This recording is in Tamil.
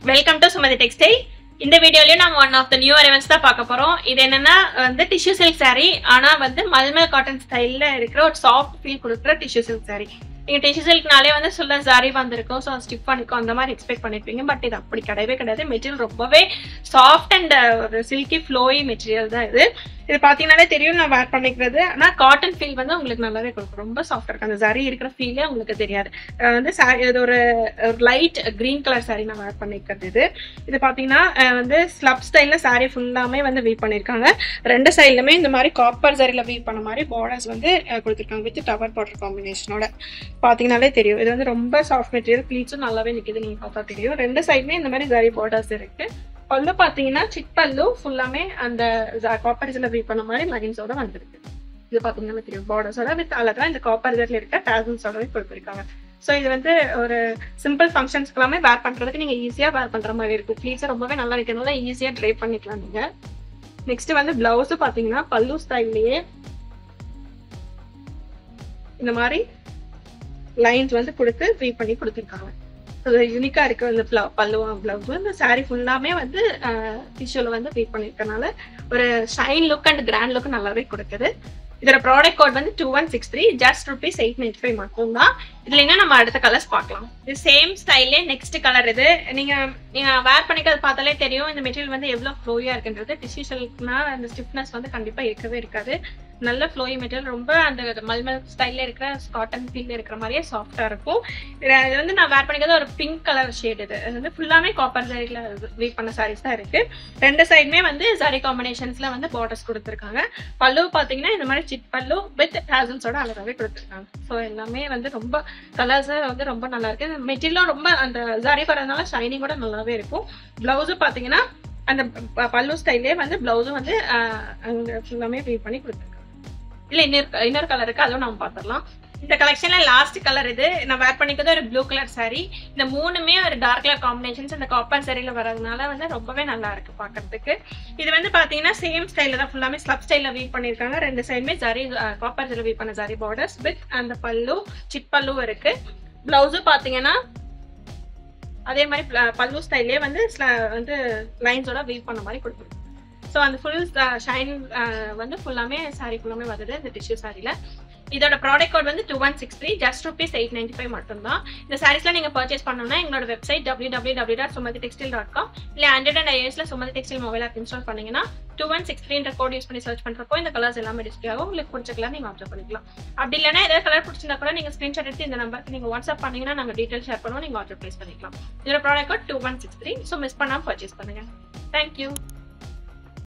வெல்கம் டு சுமதி டெக்ஸ்டைல் இந்த வீடியோலயும் நம்ம one of the new arrivals தான் பார்க்க போறோம் இது என்னன்னா வந்து டிஷ்யூ சில்க் saree ஆனா வந்து மல்மல் காட்டன் ஸ்டைல்ல இருக்கிற ஒரு சாஃப்ட் ஃபீல் கொடுக்குற டிஷ்யூ சில்க் saree நீங்க டிஷ்யூ சில்க்னாலே வந்து சொல்ல சாரி வந்திருக்கும் ஸோ ஸ்டிப் பண்ணிக்கும் அந்த மாதிரி எக்ஸ்பெக்ட் பண்ணிருப்பீங்க பட் இது அப்படி கிடையவே கிடையாது மெட்டீரியல் ரொம்பவே சாஃப்ட் அண்ட் ஒரு சில்கி ஃப்ளோயி மெட்டீரியல் தான் இது இது பார்த்தீங்கன்னாலே தெரியும் நான் வேர் பண்ணிக்கிறது ஆனால் காட்டன் ஃபீல் வந்து உங்களுக்கு நல்லாவே கொடுக்கும் ரொம்ப சாஃப்டாக இருக்கும் அந்த சாரி இருக்கிற ஃபீலே உங்களுக்கு தெரியாது அஹ் வந்து saree இது ஒரு ஒரு லைட் க்ரீன் கலர் saree நான் வேர் பண்ணிக்கிறது இது இது பார்த்தீங்கன்னா அஹ் வந்து ஸ்லப் ஸ்டைலில் saree ஃபுல்லாமே வந்து வீவ் பண்ணியிருக்காங்க ரெண்டு சைட்லுமே இந்த மாதிரி காப்பர் சரியில் வீவ் பண்ண மாதிரி பார்டர்ஸ் வந்து அஹ் கொடுத்துருக்காங்க வித் டவர் பார்டர் காம்பினேஷனோட பார்த்தீங்கன்னாலே தெரியும் இது வந்து ரொம்ப சாஃப்ட் மெட்டீரியல் ப்ளீட்ஸும் நல்லாவே நிற்கிது நீங்கள் பார்த்தா தெரியும் ரெண்டு சைடுமே இந்த மாதிரி சரி பார்டர்ஸ் இருக்கு பல்லு பார்த்தீங்கன்னா சிட் பல்லு ஃபுல்லாமே அந்த காப்பர் இதில் வீவ் பண்ண மாதிரி லைன்ஸோட வந்திருக்கு இது பார்த்தீங்கன்னா தெரியும் பார்டர்ஸோட வித் அழகா இந்த காப்பர் இதில் இருக்க டேசன்ஸோடவே கொடுத்துருக்காங்க ஸோ இது வந்து ஒரு சிம்பிள் ஃபங்க்ஷன்ஸ்க்கு எல்லாமே வேர் பண்ணுறதுக்கு நீங்கள் ஈஸியாக வேர் பண்ணுற மாதிரி இருக்கும் ப்ளீஸை ரொம்பவே நல்லா இருக்கிறதுனால ஈஸியாக ட்ரை பண்ணிக்கலாம் நீங்கள் நெக்ஸ்ட் வந்து பிளவுஸ் பார்த்தீங்கன்னா பல்லு ஸ்டைல்லையே இந்த மாதிரி லைன்ஸ் வந்து கொடுத்து வீவ் பண்ணி கொடுத்துருக்காங்க அது யூனிக்கா இருக்கு இந்த பிளவு பல்லு பிளவுஸ் இந்த saree ஃபுல்லாமே வந்து டிஷ்யூல வந்து வீவ் பண்ணிருக்கனால ஒரு shine look and grand look நல்லாவே கொடுக்குது இதோட ப்ராடக்ட் கோட் வந்து two one six three just rupees eight ninety five மட்டும் தான் இதுல என்ன நம்ம அடுத்த கலர்ஸ் பார்க்கலாம் இது சேம் ஸ்டைல்லே நெக்ஸ்ட் கலர் இது நீங்க நீங்க வேர் பண்ணிக்கிறது பார்த்தாலே தெரியும் இந்த மெட்டீரியல் வந்து எவ்வளவு ஃப்ளோயா இருக்குன்றது டிஷ்யூ ஷெல்க்னா அந்த ஸ்டிஃப்னஸ் வந்து கண்டிப்பா இருக்கவே இருக்காது நல்ல ஃப்ளோயி மெட்டீரியல் ரொம்ப அந்த மல்மல் ஸ்டைல்ல இருக்கிற காட்டன் ஃபீல்ல இருக்கிற மாதிரியே சாஃப்டா இருக்கும் இது இது வந்து நான் வேர் பண்ணிக்கிறது ஒரு பிங்க் கலர் ஷேட் இது இது வந்து ஃபுல்லாமே காப்பர் சாரில வீவ் பண்ண சாரீஸ் தான் இருக்கு ரெண்டு சைடுமே வந்து சாரி காம்பினேஷன்ஸ்ல வந்து பார்டர்ஸ் கொடுத்துருக்காங்க பல்லு பாத்தீங்கன்னா இந்த மாதிரி சிட் பல்லு வித் ஹேசல்ஸோட அழகாவே கொடுத்துருக்காங்க ஸோ எல்லாமே வந்து ரொம்ப கலர்ஸ் வந்து ரொம்ப நல்லா இருக்கு மெட்டீரியலும் ரொம்ப அந்த சாரி வரதுனால ஷைனிங்கோட நல்லாவே இருக்கும் பிளவுஸும் பாத்தீங்கன்னா அந்த ப- பல்லு ஸ்டைலே வந்து பிளவுஸும் வந்து ஃபுல்லாமே வீவ் பண்ணி கொடுத்துருக்காங்க இல்ல இன்னொரு இன்னொரு கலர் இருக்கு அதுவும் நம்ம பார்த்துடலாம் இந்த கலெக்ஷன்ல லாஸ்ட் கலர் இது நான் வேர் பண்ணிக்கிறது ஒரு ப்ளூ கலர் saree இந்த மூணுமே ஒரு டார்க் கலர் காம்பினேஷன்ஸ் இந்த காப்பர் சரியில வரதுனால வந்து ரொம்பவே நல்லா இருக்கு பார்க்கிறதுக்கு இது வந்து பாத்தீங்கன்னா சேம் ஸ்டைல தான் ஃபுல்லாமே ஸ்லப் ஸ்டைல வீவ் பண்ணிருக்காங்க ரெண்டு சைடுமே ஜரி காப்பர் ஜரி வீவ் பண்ண ஜரி பார்டர்ஸ் வித் அந்த பல்லு சிட் பல்லு இருக்கு பிளவுஸும் பாத்தீங்கன்னா அதே மாதிரி ப- பல்லு ஸ்டைல்லே வந்து sla- வந்து லைன்ஸோட வீவ் பண்ண மாதிரி கொடுத்துருக்கு ஸோ அந்த ஃபுல் ஷைன் வந்து ஃபுல்லாமே saree ஃபுல்லாமே வருது இந்த டிஷ்யூ சாரியில் இதோட ப்ராடக்ட் கோட் வந்து two one six three just rupees eight ninety five மட்டும் தான் இந்த சாரீஸ்லாம் நீங்கள் பர்ச்சேஸ் பண்ணணும்னா எங்களோட website W W W dot Sumathi textile dot com இல்லை ஆண்ட்ராய்ட் அண்ட் ஐஎஸ்ல Sumathi textile mobile app install பண்ணீங்கன்னா டூ ஒன் சிக்ஸ் த்ரீன்ற கோட் யூஸ் பண்ணி சர்ச் பண்ணுறப்போ இந்த கலர்ஸ் எல்லாமே டிஸ்பிளே ஆகும் உங்களுக்கு பிடிச்ச கலர் நீங்கள் ஆப்ஷன் பண்ணிக்கலாம் அப்படி இல்லைன்னா ஏதாவது கலர் பிடிச்சிருந்தா கூட நீங்கள் ஸ்க்ரீன்ஷாட் எடுத்து இந்த நம்பருக்கு நீங்கள் வாட்ஸ்அப் பண்ணீங்கன்னா நாங்கள் டீட்டெயில் ஷேர் பண்ணுவோம் நீங்கள் ஆர்டர் ப்ளேஸ் பண்ணிக்கலாம் இதோட product code two one six three so miss பண்ணாமல் பர்ச்சேஸ் பண்ணுங்க தேங்க்யூ